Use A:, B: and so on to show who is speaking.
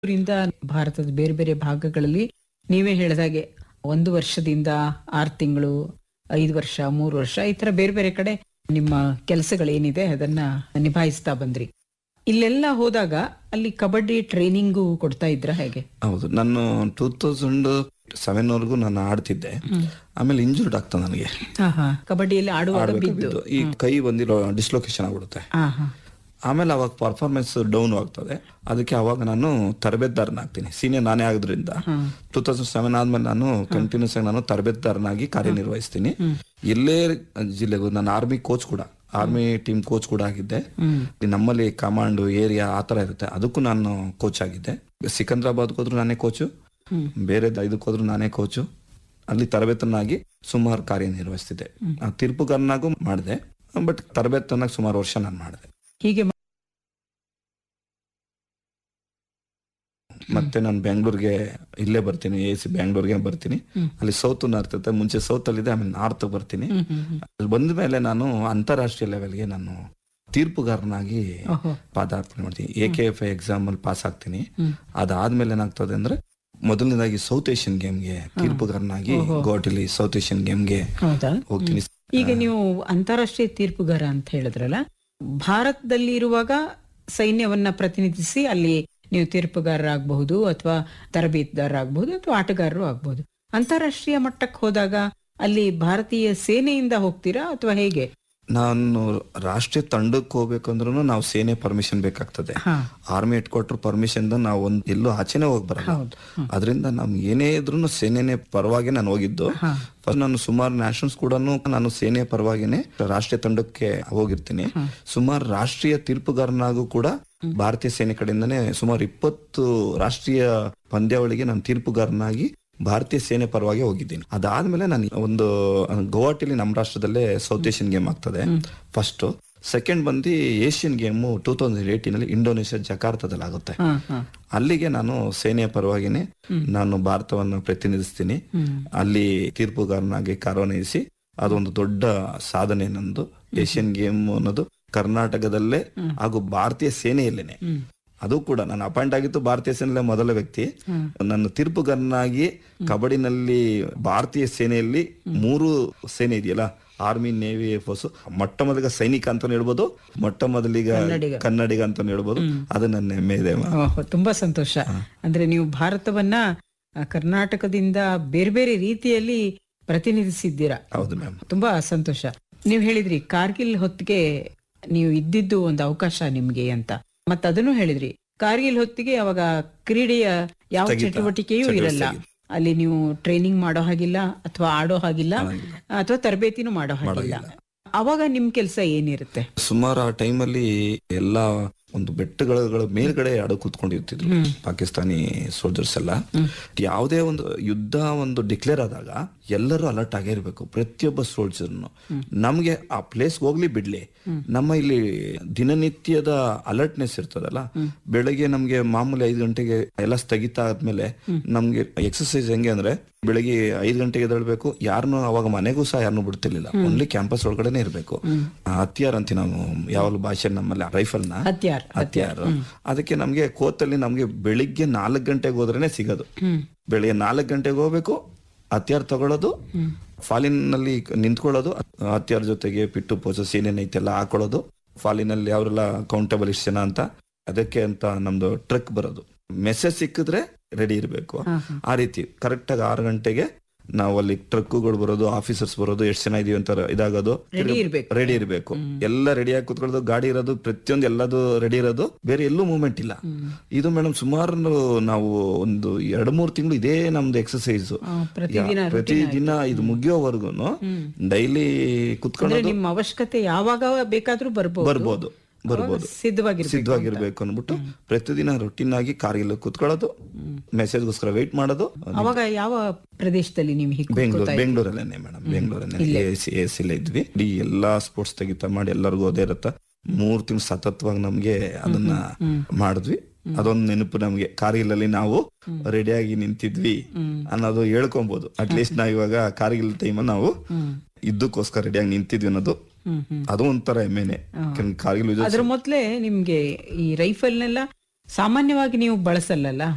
A: ರಿಂದ ಭಾರತದ ಬೇರೆ ಬೇರೆ ಭಾಗಗಳಲ್ಲಿ ನೀವೇ ಹೇಳಿದಾಗೆ ಒಂದು ವರ್ಷದಿಂದ ಆರು ತಿಂಗಳು ಐದು ವರ್ಷ ಮೂರು ವರ್ಷ ಈ ತರ ಬೇರೆ ಬೇರೆ ಕಡೆ ನಿಮ್ಮ ಕೆಲಸಗಳೇನಿದೆ ಅದನ್ನ ನಿಭಾಯಿಸ್ತಾ ಬಂದ್ರಿ ಇಲ್ಲೆಲ್ಲ ಹೋದಾಗ ಅಲ್ಲಿ ಕಬಡ್ಡಿ ಟ್ರೈನಿಂಗು ಕೊಡ್ತಾ ಇದ್ರ ಹೇಗೆ
B: ಹೌದು ನಾನು ಟೂ ತೌಸಂಡ್ ಸೆವೆನ್ ವರೆಗೂ ನಾನು ಆಡ್ತಿದ್ದೆ ಆಮೇಲೆ ಇಂಜುರ್ಡ್ ಆಗ್ತಾ ನನಗೆ
A: ಹಾ ಹಾ ಕಬಡ್ಡಿಯಲ್ಲಿ ಆಡುವಾಗ
B: ಆಡ್ಬೇಕು
A: ಬಿದ್ದು
B: ಬಿದ್ದು. ಈ ಕೈ ಬಂದಿರೋ ಡಿಸ್ಲೊಕೇಶನ್ ಆಗ್ಬಿಡುತ್ತೆ
A: ಹಾ ಹಾ
B: ಆಮೇಲೆ ಅವಾಗ ಪರ್ಫಾರ್ಮೆನ್ಸ್ ಡೌನ್ ಆಗ್ತದೆ ಅದಕ್ಕೆ ಅವಾಗ ನಾನು ತರಬೇತುದಾರನಾಗ್ತೀನಿ ಸೀನಿಯರ್ ನಾನೇ ಆಗೋದ್ರಿಂದ ಟೂ ತೌಸಂಡ್ ಸೆವೆನ್ ಆದ್ಮೇಲೆ ನಾನು ಕಂಟಿನ್ಯೂಸ್ ಆಗಿ ನಾನು ತರಬೇತುದಾರನಾಗಿ ಕಾರ್ಯನಿರ್ವಹಿಸ್ತೀನಿ ಎಲ್ಲೇ ಜಿಲ್ಲೆಗೂ ನಾನು ಆರ್ಮಿ ಕೋಚ್ ಕೂಡ ಆರ್ಮಿ ಟೀಮ್ ಕೋಚ್ ಕೂಡ ಆಗಿದ್ದೆ ಈ ನಮ್ಮಲ್ಲಿ ಕಮಾಂಡ್ ಏರಿಯಾ ಆ ತರ ಇರುತ್ತೆ ಅದಕ್ಕೂ ನಾನು ಕೋಚ್ ಆಗಿದ್ದೆ ಸಿಕಂದ್ರಾಬಾದ್ ಹೋದ್ರು ನಾನೇ ಕೋಚು ಬೇರೆ ಇದಕ್ಕೆ ಹೋದ್ರು ನಾನೇ ಕೋಚು ಅಲ್ಲಿ ತರಬೇತನಾಗಿ ಸುಮಾರು ಕಾರ್ಯನಿರ್ವಹಿಸ್ತಿದ್ದೆ ಆ ತೀರ್ಪುಗಾರನಾಗೂ ಮಾಡಿದೆ ಬಟ್ ತರಬೇತನಾಗಿ ಸುಮಾರು ವರ್ಷ ನಾನು ಮಾಡಿದೆ
A: ಹೀಗೆ
B: ಮತ್ತೆ ನಾನು ಬೆಂಗಳೂರಿಗೆ ಇಲ್ಲೇ ಬರ್ತೀನಿ ಎ ಸಿ ಬೆಂಗಳೂರಿಗೆ ಬರ್ತೀನಿ ಅಲ್ಲಿ ಸೌತ್ ನಾರ್ತ್ ಇರುತ್ತೆ ಮುಂಚೆ ಸೌತ್ ಅಲ್ಲಿ ಇದೆ ಆಮೇಲೆ ನಾರ್ತ್ ಬರ್ತೀನಿ ಅಲ್ಲಿ ಬಂದ ಮೇಲೆ ನಾನು ಅಂತಾರಾಷ್ಟ್ರೀಯ ಲೆವೆಲ್ಗೆ ನಾನು ತೀರ್ಪುಗಾರನಾಗಿ
A: ಓಹೋ
B: ಪಾದಾರ್ಪಣೆ ಮಾಡ್ತೀನಿ ಎ ಕೆ ಎಫ್ ಎಕ್ಸಾಮ್ ಅಲ್ಲಿ ಪಾಸ್ ಆಗ್ತೀನಿ ಅದಾದ್ಮೇಲೆ ಏನಾಗ್ತದೆ ಅಂದ್ರೆ ಮೊದಲನೇದಾಗಿ ಸೌತ್ ಏಷ್ಯನ್ ಗೇಮ್ಗೆ ತೀರ್ಪುಗಾರನಾಗಿ ಗೋಟಿಲಿ ಸೌತ್ ಏಷ್ಯನ್ ಗೇಮ್ಗೆ
A: ಹೌದಾ
B: ಹೋಗ್ತೀನಿ
A: ಈಗ ನೀವು ಅಂತಾರಾಷ್ಟ್ರೀಯ ತೀರ್ಪುಗಾರ ಅಂತ ಹೇಳಿದ್ರಲ್ಲ ಭಾರತದಲ್ಲಿ ಇರುವಾಗ ಸೈನ್ಯವನ್ನ ಪ್ರತಿನಿಧಿಸಿ ಅಲ್ಲಿ ನೀವು ತೀರ್ಪುಗಾರರಾಗಬಹುದು ಅಥವಾ ತರಬೇತುದಾರರಾಗಬಹುದು ಅಥವಾ ಆಟಗಾರರು ಆಗಬಹುದು ಅಂತಾರಾಷ್ಟ್ರೀಯ ಮಟ್ಟಕ್ಕೆ ಹೋದಾಗ ಅಲ್ಲಿ ಭಾರತೀಯ ಸೇನೆಯಿಂದ ಹೋಗ್ತೀರಾ ಅಥವಾ ಹೇಗೆ
B: ನಾನು ರಾಷ್ಟ್ರೀಯ ತಂಡಕ್ಕೆ ಹೋಗ್ಬೇಕಂದ್ರೂ ನಾವು ಸೇನೆ ಪರ್ಮಿಷನ್ ಬೇಕಾಗ್ತದೆ
A: ಹಾ
B: ಆರ್ಮಿ ಹೆಡ್ ಕ್ವಾರ್ಟರ್ ಪರ್ಮಿಷನ್ ನಾವು ಒಂದ್ ಎಲ್ಲೂ ಆಚೆನೆ ಹೋಗಿ ಬರಲ್ಲ
A: ಹೌದು
B: ಅದರಿಂದ ನಮ್ ಏನೇ ಇದ್ರು ಸೇನೆನೆ ಪರವಾಗಿ ನಾನು ಹೋಗಿದ್ದು
A: ಹಾ.
B: ಫಸ್ಟ್ ನಾನು ಸುಮಾರು ನ್ಯಾಷನಲ್ಸ್ ಕೂಡ ನಾನು ಸೇನೆ ಪರವಾಗಿನೇ ರಾಷ್ಟ್ರೀಯ ತಂಡಕ್ಕೆ ಹೋಗಿರ್ತೀನಿ ಸುಮಾರು ರಾಷ್ಟ್ರೀಯ ತೀರ್ಪುಗಾರನಾಗೂ ಕೂಡ ಭಾರತೀಯ ಸೇನೆ ಕಡೆಯಿಂದನೇ ಸುಮಾರು ಇಪ್ಪತ್ತು ರಾಷ್ಟ್ರೀಯ ಪಂದ್ಯಾವಳಿಗೆ ನಾನು ತೀರ್ಪುಗಾರನಾಗಿ ಭಾರತೀಯ ಸೇನೆ ಪರವಾಗಿ ಹೋಗಿದ್ದೀನಿ ಅದಾದ್ಮೇಲೆ ನಾನು ಒಂದು ಗುವಾಹಟಿಲಿ ನಮ್ಮ ರಾಷ್ಟ್ರದಲ್ಲೇ ಸೌತ್ ಏಷ್ಯನ್ ಗೇಮ್ ಆಗ್ತದೆ ಫಸ್ಟ್ ಸೆಕೆಂಡ್ ಬಂದು Asian game two thousand eighteen ಅಲ್ಲಿ ಇಂಡೋನೇಷ್ಯಾ ಜಕಾರ್ತದಲ್ಲಿ ಆಗುತ್ತೆ
A: ಹಾ ಹಾ
B: ಅಲ್ಲಿಗೆ ನಾನು ಸೇನೆಯ ಪರವಾಗಿನೇ ನಾನು ಭಾರತವನ್ನು ಪ್ರತಿನಿಧಿಸ್ತೀನಿ ಅಲ್ಲಿ ತೀರ್ಪುಗಾರನಾಗಿ ಕಾರ್ಯನಿರ್ವಹಿಸಿ ಅದೊಂದು ದೊಡ್ಡ ಸಾಧನೆ ನಂದು ಏಷ್ಯನ್ ಗೇಮ್ ಅನ್ನೋದು ಕರ್ನಾಟಕದಲ್ಲೇ ಹಾಗೂ ಭಾರತೀಯ ಸೇನೆಯಲ್ಲೇನೆ ಅದು ಕೂಡ ನಾನು ಅಪಾಯಿಂಟ್ ಆಗಿತ್ತು ಭಾರತೀಯ ಸೇನೆಯಲ್ಲೇ ಮೊದಲ ವ್ಯಕ್ತಿ ನನ್ನ ತೀರ್ಪುಗಾರನಾಗಿ ಕಬಡ್ಡಿನಲ್ಲಿ ಭಾರತೀಯ ಸೇನೆಯಲ್ಲಿ ಮೂರು ಸೇನೆ ಇದೆಯಲ್ಲ ಆರ್ಮಿ ನೇವಿ ಫೋರ್ಸ್ ಮೊಟ್ಟ ಮೊದಲಿಗ ಸೈನಿಕ ಅಂತ ಹೇಳ್ಬೋದು ಮೊಟ್ಟ ಮೊದಲಿಗ
A: ಕನ್ನಡಿಗ.
B: ಕನ್ನಡಿಗ ಅಂತ ಹೇಳ್ಬೋದು ಅದು ನನ್ನ ಹೆಮ್ಮೆ ಇದೆ ಮ-
A: ಓಹೋ, ತುಂಬಾ ಸಂತೋಷ ಅಂದ್ರೆ ನೀವು ಭಾರತವನ್ನ ಆ, ಕರ್ನಾಟಕದಿಂದ ಬೇರೆ ಬೇರೆ ರೀತಿಯಲ್ಲಿ ಪ್ರತಿನಿಧಿಸಿದ್ದೀರಾ
B: ಹೌದು ಮ್ಯಾಮ್
A: ತುಂಬಾ ಸಂತೋಷ ನೀವು ಹೇಳಿದ್ರಿ ಕಾರ್ಗಿಲ್ ಹೊತ್ತಿಗೆ ನೀವು ಇದ್ದಿದ್ದು ಒಂದು ಅವಕಾಶ ನಿಮ್ಗೆ ಅಂತ ಮತ್ತ ಅದನ್ನು ಹೇಳಿದ್ರಿ ಕಾರ್ಗಿಲ್ ಹೊತ್ತಿಗೆ ಅವಾಗ ಕ್ರೀಡೆಯ ಯಾವ
B: ಸ್ಥಗಿತ.
A: ಚಟುವಟಿಕೆಯೂ
B: ಚಟುವಟಿಕೆ
A: ಇರಲ್ಲ
B: ಸ್ಥಗಿತ.
A: ಅಲ್ಲಿ ನೀವು ಟ್ರೈನಿಂಗ್ ಮಾಡೋ ಹಾಗಿಲ್ಲ ಅಥವಾ ಆಡೋ ಹಾಗಿಲ್ಲ
B: ಹಾಗಿಲ್ಲ.
A: ಅಥವಾ ತರಬೇತಿನೂ ಮಾಡೋ ಹಾಗಿಲ್ಲ ಅವಾಗ ನಿಮ್ ಕೆಲಸ ಏನಿರುತ್ತೆ
B: ಸುಮಾರು ಆ ಟೈಮಲ್ಲಿ ಎಲ್ಲ ಒಂದು ಬೆಟ್ಟಗಳ ಮೇಲ್ಗಡೆ ಅಡ ಕೂತ್ಕೊಂಡಿರ್ತಿದ್ರು ಪಾಕಿಸ್ತಾನಿ ಸೋಲ್ಜರ್ಸ್ ಎಲ್ಲ ಯಾವುದೇ ಒಂದು ಯುದ್ಧ ಒಂದು ಡಿಕ್ಲೇರ್ ಆದಾಗ ಎಲ್ಲರೂ ಅಲರ್ಟ್ ಆಗಿರ್ಬೇಕು ಪ್ರತಿಯೊಬ್ಬ ಸೋಲ್ಜರ್ನು ನಮ್ಗೆ ಆ ಪ್ಲೇಸ್ ಹೋಗ್ಲಿ ಬಿಡ್ಲಿ ನಮ್ಮ ಇಲ್ಲಿ ದಿನನಿತ್ಯದ ಅಲರ್ಟ್ನೆಸ್ ಇರ್ತದಲ್ಲ ಬೆಳಗ್ಗೆ ನಮ್ಗೆ ಮಾಮೂಲಿ ಐದು ಗಂಟೆಗೆ ಎಲ್ಲ ಸ್ಥಗಿತ ಆದ್ಮೇಲೆ ನಮ್ಗೆ ಎಕ್ಸರ್ಸೈಸ್ ಹೆಂಗೆ ಅಂದ್ರೆ ಬೆಳಗ್ಗೆ ಐದು ಗಂಟೆಗೆ ಎದ್ದೇಳ್ಬೇಕು ಯಾರನ್ನು ಅವಾಗ ಮನೆಗೂ ಸಹ ಯಾರನ್ನು ಬಿಡ್ತಿರ್ಲಿಲ್ಲ ಓನ್ಲಿ ಕ್ಯಾಂಪಸ್ ಒಳಗಡೆನೆ ಇರ್ಬೇಕು ಆ ಹತ್ಯಾರ್ ಅಂತೀವಿ ನಾವು ಯಾವ ಭಾಷೆ ನಮ್ಮಲ್ಲಿ ರೈಫಲ್ ನ
A: ಹತ್ಯಾರ್
B: ಹತ್ಯಾರು ಅದಕ್ಕೆ ನಮ್ಗೆ ಕೋತಲ್ಲಿ ನಮ್ಗೆ ಬೆಳಿಗ್ಗೆ ನಾಲ್ಕು ಗಂಟೆಗೆ ಹೋದ್ರೇನೆ ಸಿಗೋದು ಬೆಳಿಗ್ಗೆ ನಾಲ್ಕು ಗಂಟೆಗೆ ಹೋಗ್ಬೇಕು ಹತ್ಯಾರ್ ತಗೊಳ್ಳೋದು ಫಾಲಿನಲ್ಲಿ ನಿಂತ್ಕೊಳ್ಳೋದು ಹತ್ಯಾರ್ ಜೊತೆಗೆ ಪಿಟ್ಟು ಪೋಸಸ್ ಏನೇನೈತೆಲ್ಲ ಹಾಕೊಳ್ಳೋದು ಫಾಲಿನಲ್ಲಿ ಅವರೆಲ್ಲ ಕೌಂಟಬಲ್ ಇಷ್ಟು ಜನ ಅಂತ ಅದಕ್ಕೆ ಅಂತ ನಮ್ದು ಟ್ರಕ್ ಬರೋದು ಮೆಸೇಜ್ ಸಿಕ್ಕಿದ್ರೆ ರೆಡಿ ಇರಬೇಕು ಆ ರೀತಿ ಕರೆಕ್ಟ್ ಆಗಿ ಆರು ಗಂಟೆಗೆ ನಾವು ಅಲ್ಲಿ ಟ್ರಕ್ಗಳು ಬರೋದು ಆಫೀಸರ್ಸ್ ಬರೋದು ಎಷ್ಟು ಜನ ಇದೀವಿ ಅಂತ ಇದಾಗೋದು
A: ರೆಡಿ ಇರ್ಬೇಕು
B: ರೆಡಿ ಇರಬೇಕು ಎಲ್ಲ ರೆಡಿ ಆಗಿ ಕುತ್ಕೊಳ್ಳೋದು ಗಾಡಿ ಇರೋದು ಪ್ರತಿಯೊಂದು ಎಲ್ಲದು ರೆಡಿ ಇರೋದು ಬೇರೆ ಎಲ್ಲೂ ಮೂವ್ಮೆಂಟ್ ಇಲ್ಲ ಇದು ಮೇಡಮ್ ಸುಮಾರು ನಾವು ಒಂದು ಎರಡು ಮೂರು ತಿಂಗಳು ಇದೇ ನಮ್ದು ಎಕ್ಸರ್ಸೈಸ್
A: ಆ, ಪ್ರತಿದಿನ
B: ಪ್ರತಿ ದಿನ ಇದು ಮುಗಿಯೋವರೆಗೂ ಡೈಲಿ
A: ಅಂದ್ರೆ
B: ಕುತ್ಕೊಳ್ಳೋದು
A: ನಿಮ್ಮ ಅವಶ್ಯಕತೆ ಯಾವಾಗ ಬೇಕಾದ್ರೂ ಬರ್ಬೋದು
B: ಬರ್ಬೋದು ಬರ್ಬೋದು
A: ಸಿದ್ಧವಾಗಿರ್ಬೇಕು
B: ಸಿದ್ಧವಾಗಿರ್ಬೇಕು ಅಂದ್ಬಿಟ್ಟು ಪ್ರತಿದಿನ ರೊಟೀನ್ ಆಗಿ ಕಾರ್ಗಿಲ್ ಕುತ್ಕೊಳ್ಳೋದು ಮೆಸೇಜ್ಗೋಸ್ಕರ ವೆಯ್ಟ್ ಮಾಡೋದು
A: ಅವಾಗ ಯಾವ ಪ್ರದೇಶದಲ್ಲಿ ನೀವು ಹೀಗೆ
B: ಬೆಂಗಳೂರು ಬೆಂಗಳೂರಲ್ಲೇನೆ ಮೇಡಮ್ ಬೆಂಗಳೂರಲ್ಲೇ ಎ ಸಿ ಎಸ್ ಇದ್ವಿ ಇಡೀ ಎಲ್ಲಾ ಸ್ಪೋರ್ಟ್ಸ್ ತೆಗಿತಾ ಮಾಡಿ ಎಲ್ಲರಿಗೂ ಅದೇ ಇರತ್ತ ಮೂರ್ ತಿಂಗಳು ಸತತವಾಗಿ ನಮ್ಗೆ ಅದನ್ನ ಮಾಡಿದ್ವಿ ಅದೊಂದು ನೆನಪು ನಮ್ಗೆ ಕಾರ್ಗಿಲಲ್ಲಿ ನಾವು ರೆಡಿಯಾಗಿ ನಿಂತಿದ್ವಿ ಅನ್ನೋದು ಹೇಳ್ಕೊಬಹುದು ಅಟ್ಲೀಸ್ಟ್ ನಾವ್ ಇವಾಗ ಕಾರ್ಗಿಲ್ ಟೈಮ್ ನಾವು ಇದ್ದಕ್ಕೋಸ್ಕರ ರೆಡಿಯಾಗಿ ನಿಂತಿದ್ವಿ ಅನ್ನೋದು
A: ಹ್ಮ್ ಹ್ಮ್
B: ಅದು ಒಂಥರ ಹೆಮ್ಮೆನೆ ಯಾಕಂದ್ರೆ ಕಾರ್ಗಿಲ್ ವಿಜಯೋತ್ಸವ
A: ಅದ್ರ ಮೊದ್ಲೇ ನಿಮ್ಗೆ ಈ ರೈಫಲ್ನೆಲ್ಲ ಸಾಮಾನ್ಯವಾಗಿ ನೀವು ಬಳಸಲ್ಲಲ್ಲ